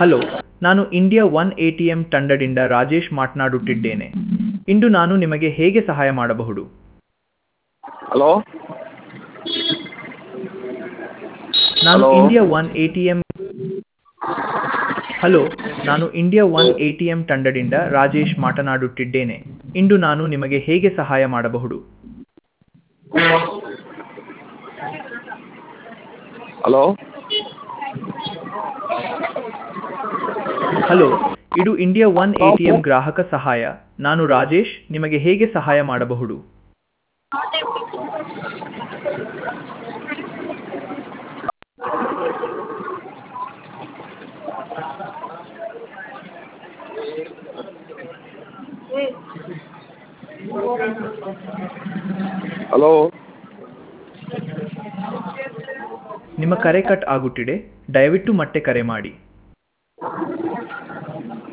Hello ನಾನು India one A T M ತಂಡದಿಂದ ರಾಜೇಶ್ ಮಾತನಾಡುತ್ತಿದ್ದೇನೆ ಇಂದು ನಾನು ನಿಮಗೆ ಹೇಗೆ ಸಹಾಯ ಮಾಡಬಹುದು ಹಲೋ ನಾನು Hello. India one A T M hello ನಾನು India one A T M ತಂಡದಿಂದ ರಾಜೇಶ್ ಮಾತನಾಡುತ್ತಿದ್ದೇನೆ ಇಂದು ನಾನು ನಿಮಗೆ ಹೇಗೆ ಸಹಾಯ ಮಾಡಬಹುದು ಹಲೋ ಹಲೋ ಇದು India one A T M ಗ್ರಾಹಕ ಸಹಾಯ ನಾನು ರಾಜೇಶ್ ನಿಮಗೆ ಹೇಗೆ ಸಹಾಯ ಮಾಡಬಹುದು ಹಲೋ ನಿಮ್ಮ ಕರೆ ಕಟ್ ಆಗುತ್ತಿದೆ ದಯವಿಟ್ಟು ಮತ್ತೆ ಕರೆ ಮಾಡಿ